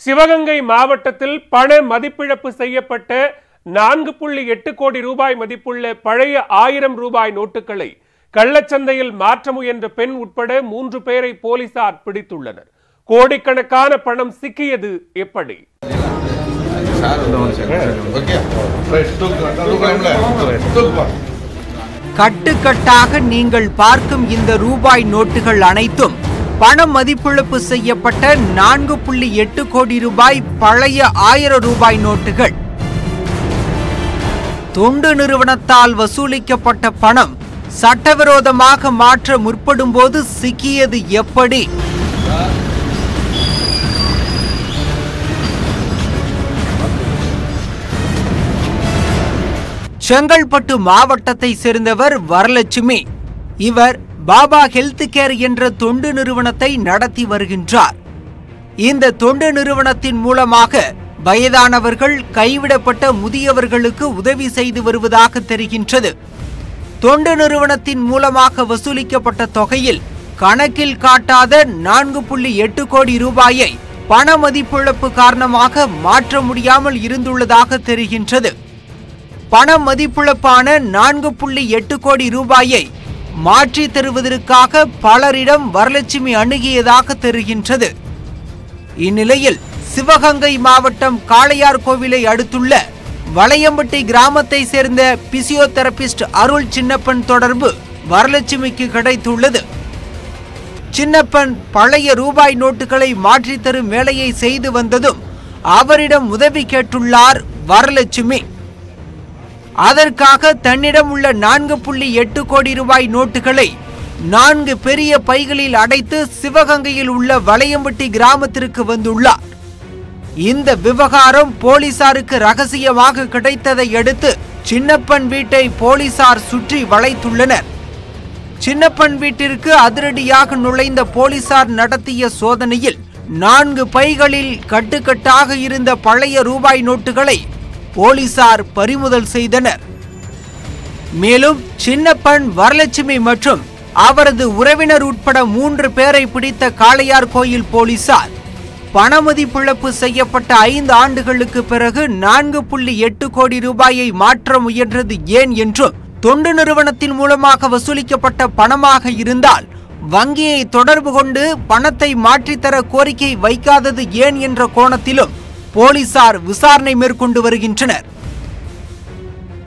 சிவகங்கை மாவட்டத்தில் பண மதிப்பிழப்பு செய்யப்பட்ட நான்கு புள்ளி எட்டு கோடி ரூபாய் மதிப்புள்ள பழைய ஆயிரம் ரூபாய் நோட்டுகளை கள்ளச்சந்தையில் மாற்ற முயன்ற பெண் உட்பட மூன்று பேரை போலீசார் பிடித்துள்ளனர் கோடிக்கணக்கான பணம் சிக்கியது எப்படி ஓகே ரைட் தூக்கு தூக்கலாம்ல தூக்குப்பா கட்டுக்கட்டாக நீங்கள் பார்க்கும் இந்த ரூபாய் நோட்டுகள் அனைத்தும் பண மதிப்பிழப்பு செய்யப்பட்ட நான்கு புள்ளி எட்டு கோடி ரூபாய் பழைய ஆயிரம் ரூபாய் நோட்டுகள் தொண்டு நிறுவனத்தால் வசூலிக்கப்பட்ட பணம் சட்டவிரோதமாக மாற்ற முற்படும் போது சிக்கியது எப்படி செங்கல்பட்டு மாவட்டத்தை சேர்ந்தவர் வரலட்சுமி இவர் பாபா ஹெல்த் கேர் என்ற தொண்டு நிறுவனத்தை நடத்தி வருகின்றார் இந்த தொண்டு நிறுவனத்தின் மூலமாக வயதானவர்கள் கைவிடப்பட்ட முதியவர்களுக்கு உதவி செய்து வருவதாக தெரிகின்றது தொண்டு நிறுவனத்தின் மூலமாக வசூலிக்கப்பட்ட தொகையில் கணக்கில் காட்டாத நான்கு புள்ளி எட்டு கோடி ரூபாயை பண மதிப்பிழப்பு காரணமாக மாற்ற முடியாமல் இருந்துள்ளதாக தெரிகின்றது பண மதிப்பிழப்பான நான்கு புள்ளி எட்டு கோடி ரூபாயை மாற்றி தருவதற்காக பலரிடம் வரலட்சுமி அணுகியதாக தெரிகின்றது இந்நிலையில் சிவகங்கை மாவட்டம் காளையார் கோவிலை அடுத்துள்ள வளையம்பட்டி கிராமத்தை சேர்ந்த பிசியோதெரபிஸ்ட் அருள் சின்னப்பன் தொடர்பு வரலட்சுமிக்கு கிடைத்துள்ளது சின்னப்பன் பழைய ரூபாய் நோட்டுகளை மாற்றித் தரும் வேலையை செய்து வந்ததும் அவரிடம் உதவி கேட்டுள்ளார் வரலட்சுமி அதற்காக தன்னிடம் உள்ள நான்கு புள்ளி எட்டு கோடி ரூபாய் நோட்டுகளை நான்கு பெரிய பைகளில் அடைத்து சிவகங்கையில் உள்ள வளையம்பட்டி கிராமத்திற்கு வந்துள்ளார் இந்த விவகாரம் போலீசாருக்கு ரகசியமாக கிடைத்ததை அடுத்து சின்னப்பன் வீட்டை போலீசார் சுற்றி வளைத்துள்ளனர் சின்னப்பன் வீட்டிற்கு அதிரடியாக நுழைந்த போலீசார் நடத்திய சோதனையில் நான்கு பைகளில் கட்டுக்கட்டாக இருந்த பழைய ரூபாய் நோட்டுகளை போலீசார் பறிமுதல் செய்தனர் மேலும் சின்னப்பன் வரலட்சுமி மற்றும் அவரது உறவினர் உட்பட மூன்று பேரை பிடித்த காளையார் கோயில் போலீசார் பணமதிப்பிழப்பு செய்யப்பட்ட ஐந்து ஆண்டுகளுக்கு பிறகு நான்கு புள்ளி எட்டு கோடி ரூபாயை மாற்ற முயன்றது ஏன் என்றும் தொண்டு நிறுவனத்தின் மூலமாக வசூலிக்கப்பட்ட பணமாக இருந்தால் வங்கியை தொடர்பு கொண்டு பணத்தை மாற்றித்தர கோரிக்கை வைக்காதது ஏன் என்ற கோணத்திலும் போலீசார் விசாரணை மேற்கொண்டு வருகின்றனர்